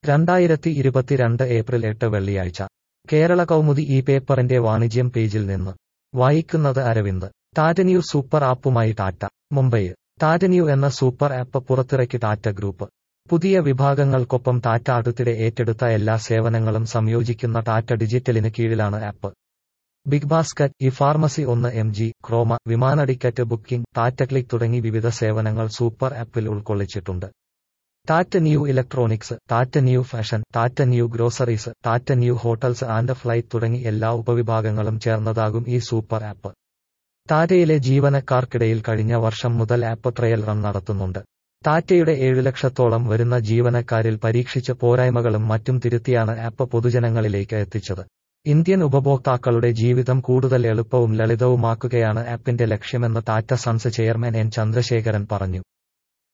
രണ്ടായിരത്തി ഇരുപത്തിരണ്ട് ഏപ്രിൽ എട്ട് വെള്ളിയാഴ്ച കേരള കൗമുദി ഈ പേപ്പറിന്റെ വാണിജ്യം പേജിൽ നിന്ന് വായിക്കുന്നത് അരവിന്ദ് ടാറ്റന്യൂ സൂപ്പർ ആപ്പുമായി ടാറ്റ മുംബൈ ടാറ്റന്യൂ എന്ന സൂപ്പർ ആപ്പ് പുറത്തിറക്കി ടാറ്റ ഗ്രൂപ്പ് പുതിയ വിഭാഗങ്ങൾക്കൊപ്പം ടാറ്റ അടുത്തിടെ ഏറ്റെടുത്ത എല്ലാ സേവനങ്ങളും സംയോജിക്കുന്ന ടാറ്റ ഡിജിറ്റലിന് കീഴിലാണ് app big basket e pharmacy ഒന്ന് എം ജി ക്രോമ വിമാന ടിക്കറ്റ് ബുക്കിംഗ് ടാറ്റ ക്ലിക്ക് തുടങ്ങി വിവിധ സേവനങ്ങൾ സൂപ്പർ ആപ്പിൽ ഉൾക്കൊള്ളിച്ചിട്ടുണ്ട് Tata Neu electronics Tata Neu fashion Tata Neu groceries Tata Neu hotels and flight തുടങ്ങി എല്ലാ ഉപവിഭാഗങ്ങളും ചേർന്നതാകും ഈ സൂപ്പർ ആപ്പ് ടാറ്റയിലെ ജീവനക്കാർക്കിടയിൽ കഴിഞ്ഞ വർഷം മുതൽ ആപ്പ് ട്രയൽ റൺ നടത്തുന്നുണ്ട് ടാറ്റയുടെ ഏഴു ലക്ഷത്തോളം വരുന്ന ജീവനക്കാരിൽ പരീക്ഷിച്ച പോരായ്മകളും മറ്റും തിരുത്തിയാണ് ആപ്പ് പൊതുജനങ്ങളിലേക്ക് എത്തിച്ചത് ഇന്ത്യൻ ഉപഭോക്താക്കളുടെ ജീവിതം കൂടുതൽ എളുപ്പവും ലളിതവുമാക്കുകയാണ് ആപ്പിന്റെ ലക്ഷ്യമെന്ന് Tata sons chairman N Chandrasekaran പറഞ്ഞു